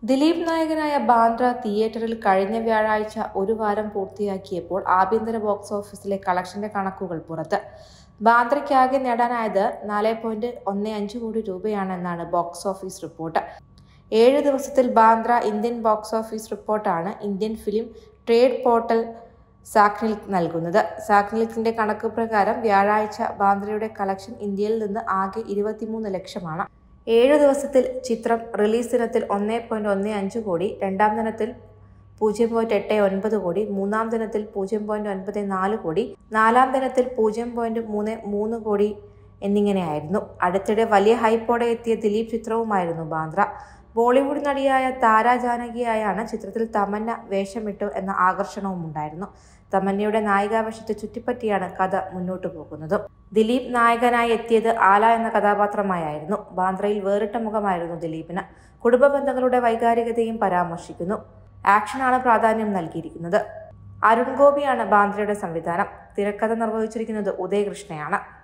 ദിലീപ് നായകനായ ബാന്ദ്ര തിയേറ്ററിൽ കഴിഞ്ഞ വ്യാഴാഴ്ച ഒരു വാരം പൂർത്തിയാക്കിയപ്പോൾ ആഭ്യന്തര ബോക്സ് ഓഫീസിലെ കളക്ഷന്റെ കണക്കുകൾ പുറത്ത് ബാന്ദ്രയ്ക്കാകെ നേടാനായത് നാല് പോയിന്റ് ഒന്ന് അഞ്ച് കോടി രൂപയാണെന്നാണ് ബോക്സ് ഓഫീസ് റിപ്പോർട്ട് ഏഴ് ദിവസത്തിൽ ബാന്ദ്ര ഇന്ത്യൻ ബോക്സ് ഓഫീസ് റിപ്പോർട്ടാണ് Indian film trade portal Sacnilk നൽകുന്നത് സാക്നിൽക്കിന്റെ കണക്ക് പ്രകാരം വ്യാഴാഴ്ച ബാന്ദ്രയുടെ കളക്ഷൻ ഇന്ത്യയിൽ നിന്ന് ആകെ ഇരുപത്തിമൂന്ന് ലക്ഷമാണ് ഏഴു ദിവസത്തിൽ ചിത്രം റിലീസ് ദിനത്തിൽ ഒന്ന് പോയിന്റ് ഒന്ന് അഞ്ച് കോടി രണ്ടാം ദിനത്തിൽ പൂജ്യം പോയിന്റ് എട്ട് ഒൻപത് കോടി മൂന്നാം ദിനത്തിൽ പൂജ്യം പോയിന്റ് ഒൻപത് നാല് കോടി നാലാം ദിനത്തിൽ പൂജ്യം പോയിന്റ് മൂന്ന് മൂന്ന് കോടി എന്നിങ്ങനെയായിരുന്നു അടുത്തിടെ വലിയ ഹൈപ്പോടെ എത്തിയ ദിലീപ് ചിത്രവുമായിരുന്നു ബാന്ദ്ര ബോളിവുഡ് നടിയായ താര ജാനകിയായാണ് ചിത്രത്തിൽ തമന്ന വേഷമിട്ടു എന്ന ആകർഷണവും ഉണ്ടായിരുന്നു തമന്നയുടെ നായികാവേഷത്തെ ചുറ്റിപ്പറ്റിയാണ് കഥ മുന്നോട്ടു പോകുന്നത് ദിലീപ് നായകനായി എത്തിയത് ആല എന്ന കഥാപാത്രമായായിരുന്നു ബാന്ദ്രയിൽ വേറിട്ട മുഖമായിരുന്നു ദിലീപിന് കുടുംബ ബന്ധങ്ങളുടെ വൈകാരികതയും പരാമർശിക്കുന്നു ആക്ഷനാണ് പ്രാധാന്യം നൽകിയിരിക്കുന്നത് അരുൺ ഗോപിയാണ് ബാന്ദ്രയുടെ സംവിധാനം തിരക്കഥ നിർവഹിച്ചിരിക്കുന്നത് ഉദയകൃഷ്ണയാണ്